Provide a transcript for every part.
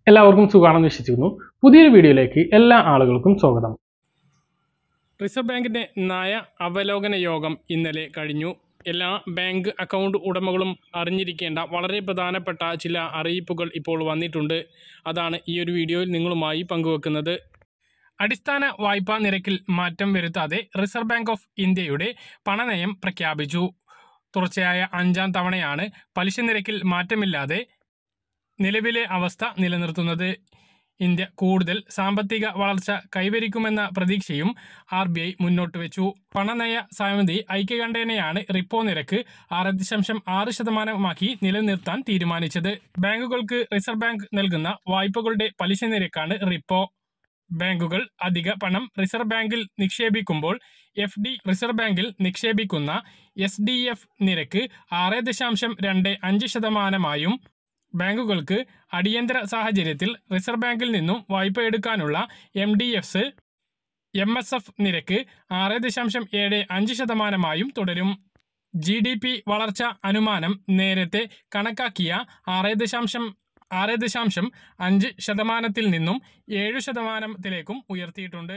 എല്ലാവർക്കും സുഖമാണെന്ന് വിശ്വസിക്കുന്നു പുതിയൊരു വീഡിയോയിലേക്ക് എല്ലാ ആളുകൾക്കും സ്വാഗതം റിസർവ് ബാങ്കിന്റെ നയ അവലോകന യോഗം ഇന്നലെ കഴിഞ്ഞു എല്ലാ ബാങ്ക് അക്കൗണ്ട് ഉടമകളും അറിഞ്ഞിരിക്കേണ്ട വളരെ പ്രധാനപ്പെട്ട ചില അറിയിപ്പുകൾ ഇപ്പോൾ വന്നിട്ടുണ്ട് അതാണ് ഈ ഒരു വീഡിയോയിൽ നിങ്ങളുമായി പങ്കുവെക്കുന്നത് അടിസ്ഥാന വായ്പാ നിരക്കിൽ മാറ്റം വരുത്താതെ റിസർവ് ബാങ്ക് ഓഫ് ഇന്ത്യയുടെ പണനയം പ്രഖ്യാപിച്ചു തുടർച്ചയായ അഞ്ചാം തവണയാണ് പലിശ നിരക്കിൽ മാറ്റമില്ലാതെ നിലവിലെ അവസ്ഥ നിലനിർത്തുന്നത് ഇന്ത്യ കൂടുതൽ സാമ്പത്തിക വളർച്ച കൈവരിക്കുമെന്ന പ്രതീക്ഷയും ആർ ബി ഐ മുന്നോട്ട് വെച്ചു പണനയ സമിതി ഐക്യകണ്ഠേനയാണ് റിപ്പോ നിരക്ക് ആറ് ദശാംശം ആറ് ശതമാനമാക്കി നിലനിർത്താൻ തീരുമാനിച്ചത് ബാങ്കുകൾക്ക് റിസർവ് ബാങ്ക് നൽകുന്ന വായ്പകളുടെ പലിശ നിരക്കാണ് റിപ്പോ ബാങ്കുകൾ അധിക പണം റിസർവ് ബാങ്കിൽ നിക്ഷേപിക്കുമ്പോൾ എഫ് ഡി റിസർവ് ബാങ്കിൽ നിക്ഷേപിക്കുന്ന എസ് ഡി എഫ് നിരക്ക് ആറ് ദശാംശം രണ്ട് അഞ്ച് ശതമാനമായും ബാങ്കുകൾക്ക് അടിയന്തര സാഹചര്യത്തിൽ റിസർവ് ബാങ്കിൽ നിന്നും വായ്പ എടുക്കാനുള്ള M D Fs M S F നിരക്ക് ആറ് ദശാംശം ഏഴ് അഞ്ച് ശതമാനമായും തുടരും ജി ഡി പി വളർച്ച അനുമാനം നേരത്തെ കണക്കാക്കിയ ആറ് ദശാംശം ആറ് ദശാംശം അഞ്ച് ശതമാനത്തിൽ നിന്നും ഏഴ് ശതമാനത്തിലേക്കും ഉയർത്തിയിട്ടുണ്ട്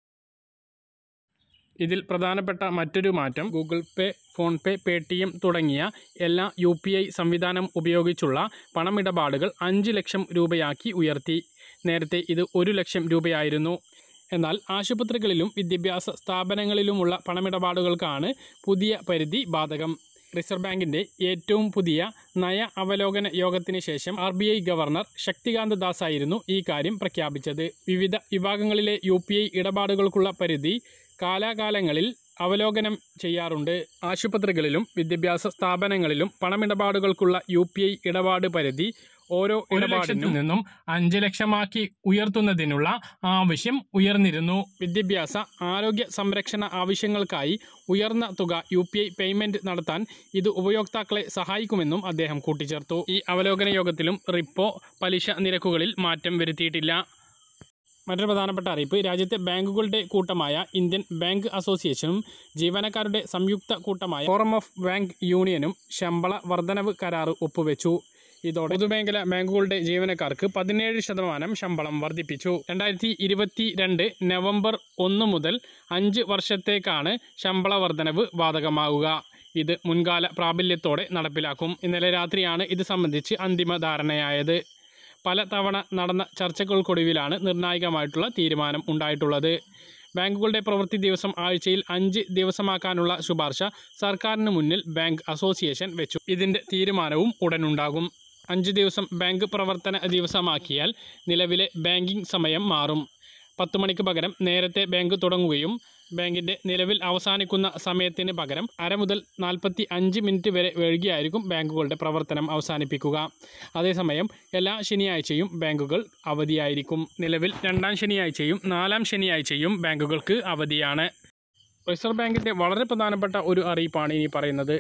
ഇതിൽ പ്രധാനപ്പെട്ട മറ്റൊരു മാറ്റം Google Pay PhonePe Paytm തുടങ്ങിയ എല്ലാ യു പി ഐ സംവിധാനം ഉപയോഗിച്ചുള്ള പണമിടപാടുകൾ അഞ്ച് ലക്ഷം രൂപയാക്കി ഉയർത്തി നേരത്തെ ഇത് ഒരു ലക്ഷം രൂപയായിരുന്നു എന്നാൽ ആശുപത്രികളിലും വിദ്യാഭ്യാസ സ്ഥാപനങ്ങളിലുമുള്ള പണമിടപാടുകൾക്കാണ് പുതിയ പരിധി ബാധകം റിസർവ് ബാങ്കിന്റെ ഏറ്റവും പുതിയ നയ അവലോകന യോഗത്തിന് ശേഷം R B I governor Shaktikanta Das ആയിരുന്നു ഈ കാര്യം പ്രഖ്യാപിച്ചത് വിവിധ വിഭാഗങ്ങളിലെ യു പി ഐ ഇടപാടുകൾക്കുള്ള പരിധി കാലാകാലങ്ങളിൽ അവലോകനം ചെയ്യാറുണ്ട് ആശുപത്രികളിലും വിദ്യാഭ്യാസ സ്ഥാപനങ്ങളിലും പണമിടപാടുകൾക്കുള്ള യു പി ഐ ഇടപാട് പരിധി ഓരോ ഇടപാടിൽ നിന്നും അഞ്ച് ലക്ഷമാക്കി ഉയർത്തുന്നതിനുള്ള ആവശ്യം ഉയർന്നിരുന്നു വിദ്യാഭ്യാസ ആരോഗ്യ സംരക്ഷണ ആവശ്യങ്ങൾക്കായി ഉയർന്ന തുക യു പി ഐ പേയ്മെന്റ് നടത്താൻ ഇത് ഉപയോക്താക്കളെ സഹായിക്കുമെന്നും അദ്ദേഹം കൂട്ടിച്ചേർത്തു ഈ അവലോകന യോഗത്തിലും റിപ്പോ പലിശ നിരക്കുകളിൽ മാറ്റം വരുത്തിയിട്ടില്ല മറ്റൊരു പ്രധാനപ്പെട്ട അറിയിപ്പ് രാജ്യത്തെ ബാങ്കുകളുടെ കൂട്ടമായ ഇന്ത്യൻ ബാങ്ക് അസോസിയേഷനും ജീവനക്കാരുടെ സംയുക്ത കൂട്ടമായ ഫോറം ഓഫ് ബാങ്ക് യൂണിയനും ശമ്പള വർധനവ് കരാർ ഒപ്പുവെച്ചു ഇതോടെ പൊതുമേഖല ബാങ്കുകളുടെ ജീവനക്കാർക്ക് പതിനേഴ് ശതമാനം ശമ്പളം വർദ്ധിപ്പിച്ചു രണ്ടായിരത്തി ഇരുപത്തി രണ്ട് നവംബർ ഒന്ന് മുതൽ അഞ്ച് വർഷത്തേക്കാണ് ശമ്പള വർധനവ് ബാധകമാവുക ഇത് മുൻകാല പ്രാബല്യത്തോടെ നടപ്പിലാക്കും ഇന്നലെ രാത്രിയാണ് ഇത് സംബന്ധിച്ച് അന്തിമ ധാരണയായത് പല തവണ നടന്ന ചർച്ചകൾക്കൊടുവിലാണ് നിർണായകമായിട്ടുള്ള തീരുമാനം ഉണ്ടായിട്ടുള്ളത് ബാങ്കുകളുടെ പ്രവൃത്തി ദിവസം ആഴ്ചയിൽ അഞ്ച് ദിവസമാക്കാനുള്ള ശുപാർശ സർക്കാരിന് മുന്നിൽ ബാങ്ക് അസോസിയേഷൻ വെച്ചു ഇതിൻ്റെ തീരുമാനവും ഉടനുണ്ടാകും അഞ്ച് ദിവസം ബാങ്ക് പ്രവർത്തന ദിവസമാക്കിയാൽ നിലവിലെ ബാങ്കിംഗ് സമയം മാറും പത്ത് മണിക്ക് പകരം നേരത്തെ ബാങ്ക് തുടങ്ങുകയും ബാങ്കിൻ്റെ നിലവിൽ അവസാനിക്കുന്ന സമയത്തിന് പകരം അര മുതൽ നാൽപ്പത്തി അഞ്ച് മിനിറ്റ് വരെ വൈകിയായിരിക്കും ബാങ്കുകളുടെ പ്രവർത്തനം അവസാനിപ്പിക്കുക അതേസമയം എല്ലാ ശനിയാഴ്ചയും ബാങ്കുകൾ അവധിയായിരിക്കും നിലവിൽ രണ്ടാം ശനിയാഴ്ചയും നാലാം ശനിയാഴ്ചയും ബാങ്കുകൾക്ക് അവധിയാണ് റിസർവ് ബാങ്കിൻ്റെ വളരെ പ്രധാനപ്പെട്ട ഒരു അറിയിപ്പാണ് ഇനി പറയുന്നത്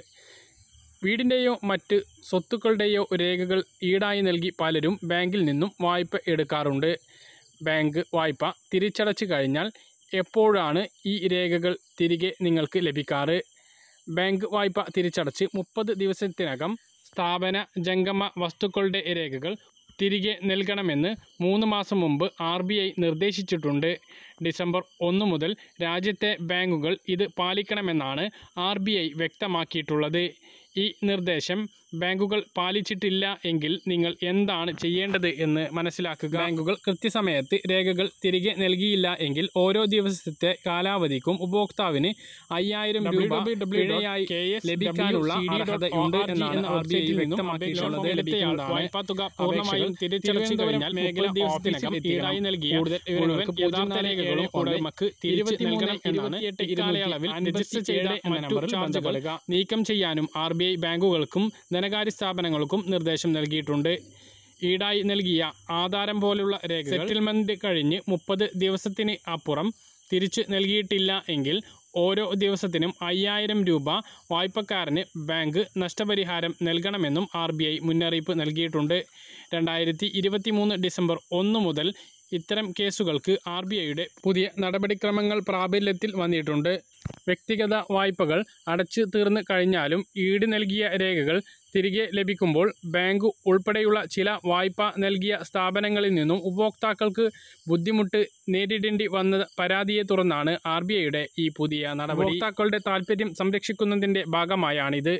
വീടിൻ്റെയോ മറ്റ് സ്വത്തുക്കളുടെയോ രേഖകൾ ഈടായി നൽകി പലരും ബാങ്കിൽ നിന്നും വായ്പ എടുക്കാറുണ്ട് ബാങ്ക് വായ്പ തിരിച്ചടച്ചു കഴിഞ്ഞാൽ എപ്പോഴാണ് ഈ രേഖകൾ തിരികെ നിങ്ങൾക്ക് ലഭിക്കാറ് ബാങ്ക് വായ്പ തിരിച്ചടച്ച് മുപ്പത് ദിവസത്തിനകം സ്ഥാപന ജംഗമ വസ്തുക്കളുടെ രേഖകൾ തിരികെ നൽകണമെന്ന് മൂന്ന് മാസം മുമ്പ് ആർ ബി ഐ നിർദ്ദേശിച്ചിട്ടുണ്ട് ഡിസംബർ ഒന്ന് മുതൽ രാജ്യത്തെ ബാങ്കുകൾ ഇത് പാലിക്കണമെന്നാണ് ആർ ബി ഐ വ്യക്തമാക്കിയിട്ടുള്ളത് ഈ നിർദ്ദേശം ബാങ്കുകൾ പാലിച്ചിട്ടില്ല എങ്കിൽ നിങ്ങൾ എന്താണ് ചെയ്യേണ്ടത് എന്ന് മനസ്സിലാക്കുക ബാങ്കുകൾ കൃത്യസമയത്ത് രേഖകൾ തിരികെ നൽകിയില്ല എങ്കിൽ ഓരോ ദിവസത്തെ കാലാവധിക്കും ഉപഭോക്താവിന് അയ്യായിരം രൂപ പിഴയായി ലഭിക്കാനുള്ള അർഹതയുണ്ട് എന്നാണ് ആർ ബി ഐ വ്യക്തമാക്കിയിട്ടുള്ളത് എടുത്തയാൾ വായ്പാ തുക പൂർണ്ണമായും തിരിച്ചടച്ചു കഴിഞ്ഞാൽ മേഖല ദിവസത്തിനകം ഈടായി നൽകിയ മുഴുവൻ യഥാർത്ഥ രേഖകളും ഉടമക്ക് തിരിച്ചു നൽകണം എന്നാണ് ഇക്കാലയളവിൽ രജിസ്റ്റർ ചെയ്ത മറ്റു ചാർജുകൾ നീക്കം ചെയ്യാനും ആർ ബി ഐ ബാങ്കുകൾക്കും ധനകാര്യ സ്ഥാപനങ്ങൾക്കും നിർദ്ദേശം നൽകിയിട്ടുണ്ട് ഈടായി നൽകിയ ആധാരം പോലുള്ള രേഖകൾ സെറ്റിൽമെൻറ്റ് കഴിഞ്ഞ് മുപ്പത് ദിവസത്തിന് അപ്പുറം തിരിച്ചു നൽകിയിട്ടില്ല എങ്കിൽ ഓരോ ദിവസത്തിനും അയ്യായിരം രൂപ വായ്പക്കാരന് ബാങ്ക് നഷ്ടപരിഹാരം നൽകണമെന്നും ആർ ബി ഐ മുന്നറിയിപ്പ് നൽകിയിട്ടുണ്ട് രണ്ടായിരത്തി ഇരുപത്തി മൂന്ന് ഡിസംബർ ഒന്ന് മുതൽ ഇത്തരം കേസുകൾക്ക് ആർ ബി ഐയുടെ പുതിയ നടപടിക്രമങ്ങൾ പ്രാബല്യത്തിൽ വന്നിട്ടുണ്ട് വ്യക്തിഗത വായ്പകൾ അടച്ചു തീർന്നു കഴിഞ്ഞാലും ഈട് നൽകിയ രേഖകൾ തിരികെ ലഭിക്കുമ്പോൾ ബാങ്ക് ഉൾപ്പെടെയുള്ള ചില വായ്പ നൽകിയ സ്ഥാപനങ്ങളിൽ നിന്നും ഉപഭോക്താക്കൾക്ക് ബുദ്ധിമുട്ട് നേരിടേണ്ടി വന്ന പരാതിയെ തുടർന്നാണ് ആർ ബി ഐയുടെ ഈ പുതിയ നടപടി ഉപഭോക്താക്കളുടെ താൽപ്പര്യം സംരക്ഷിക്കുന്നതിൻ്റെ ഭാഗമായാണിത്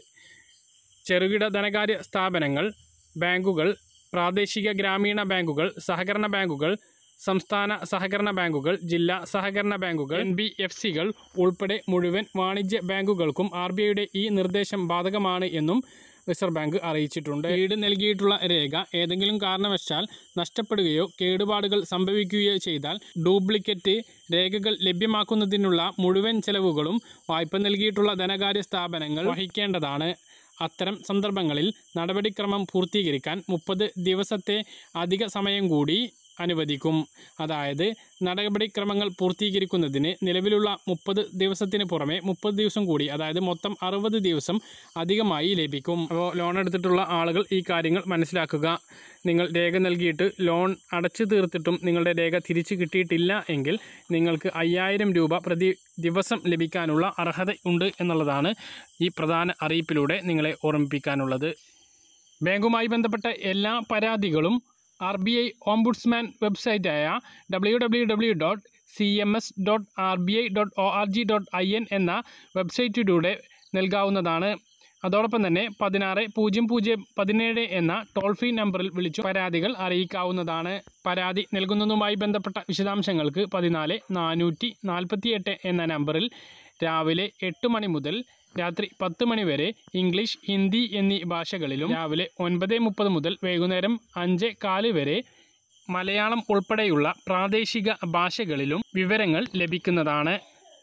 ചെറുകിട ധനകാര്യ സ്ഥാപനങ്ങൾ ബാങ്കുകൾ പ്രാദേശിക ഗ്രാമീണ ബാങ്കുകൾ സഹകരണ ബാങ്കുകൾ സംസ്ഥാന സഹകരണ ബാങ്കുകൾ ജില്ലാ സഹകരണ ബാങ്കുകൾ എൻ ബി എഫ് സികൾ ഉൾപ്പെടെ മുഴുവൻ വാണിജ്യ ബാങ്കുകൾക്കും ആർ ബി ഐയുടെ ഈ നിർദ്ദേശം ബാധകമാണ് എന്നും റിസർവ് ബാങ്ക് അറിയിച്ചിട്ടുണ്ട് ഈട് നൽകിയിട്ടുള്ള രേഖ ഏതെങ്കിലും കാരണവശാൽ നഷ്ടപ്പെടുകയോ കേടുപാടുകൾ സംഭവിക്കുകയോ ചെയ്താൽ ഡ്യൂപ്ലിക്കറ്റ് രേഖകൾ ലഭ്യമാക്കുന്നതിനുള്ള മുഴുവൻ ചെലവുകളും വായ്പ നൽകിയിട്ടുള്ള ധനകാര്യ സ്ഥാപനങ്ങൾ വഹിക്കേണ്ടതാണ് അത്തരം സന്ദർഭങ്ങളിൽ നടപടിക്രമം പൂർത്തീകരിക്കാൻ മുപ്പത് ദിവസത്തെ അധിക സമയം കൂടി അനുവദിക്കും അതായത് നടപടിക്രമങ്ങൾ പൂർത്തീകരിക്കുന്നതിന് നിലവിലുള്ള മുപ്പത് ദിവസത്തിന് പുറമെ മുപ്പത് ദിവസം കൂടി അതായത് മൊത്തം അറുപത് ദിവസം അധികമായി ലഭിക്കും അപ്പോൾ ലോൺ എടുത്തിട്ടുള്ള ആളുകൾ ഈ കാര്യങ്ങൾ മനസ്സിലാക്കുക നിങ്ങൾ രേഖ നൽകിയിട്ട് ലോൺ അടച്ചു തീർത്തിട്ടും നിങ്ങളുടെ രേഖ തിരിച്ചു കിട്ടിയിട്ടില്ല എങ്കിൽ നിങ്ങൾക്ക് അയ്യായിരം രൂപ പ്രതി ദിവസം ലഭിക്കാനുള്ള അർഹത ഉണ്ട് എന്നുള്ളതാണ് ഈ പ്രധാന അറിയിപ്പിലൂടെ നിങ്ങളെ ഓർമ്മിപ്പിക്കാനുള്ളത് ബാങ്കുമായി ബന്ധപ്പെട്ട എല്ലാ പരാതികളും ആർ ബി ഐ ഓംബുഡ്സ്മാൻ വെബ്സൈറ്റായ W W W dot C M S dot R B I dot O R G dot I N എന്ന വെബ്സൈറ്റിലൂടെ നൽകാവുന്നതാണ് അതോടൊപ്പം തന്നെ പതിനാറ് പൂജ്യം പൂജ്യം പതിനേഴ് എന്ന ടോൾ ഫ്രീ നമ്പറിൽ വിളിച്ചു പരാതികൾ അറിയിക്കാവുന്നതാണ് പരാതി നൽകുന്നതുമായി ബന്ധപ്പെട്ട വിശദാംശങ്ങൾക്ക് പതിനാല് നാനൂറ്റി നാൽപ്പത്തി എട്ട് എന്ന നമ്പറിൽ രാവിലെ എട്ട് മണി മുതൽ രാത്രി പത്ത് മണി വരെ ഇംഗ്ലീഷ് ഹിന്ദി എന്നീ ഭാഷകളിലും രാവിലെ ഒൻപത് മുപ്പത് മുതൽ വൈകുന്നേരം അഞ്ച് കാല് വരെ മലയാളം ഉൾപ്പെടെയുള്ള പ്രാദേശിക ഭാഷകളിലും വിവരങ്ങൾ ലഭിക്കുന്നതാണ്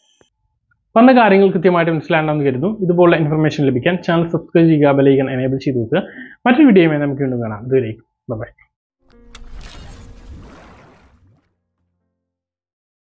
പറഞ്ഞ കാര്യങ്ങൾ കൃത്യമായിട്ട് മനസ്സിലാണെന്ന് കരുതുന്നു ഇതുപോലുള്ള ഇൻഫർമേഷൻ ലഭിക്കാൻ ചാനൽ സബ്സ്ക്രൈബ് ചെയ്യുക ബെലൈക്കൻ എനേബിൾ ചെയ്ത് വെക്കുക മറ്റൊരു വീഡിയോയുമായി നമുക്ക് വീണ്ടും കാണാം ഇതുവരെയും ബൈ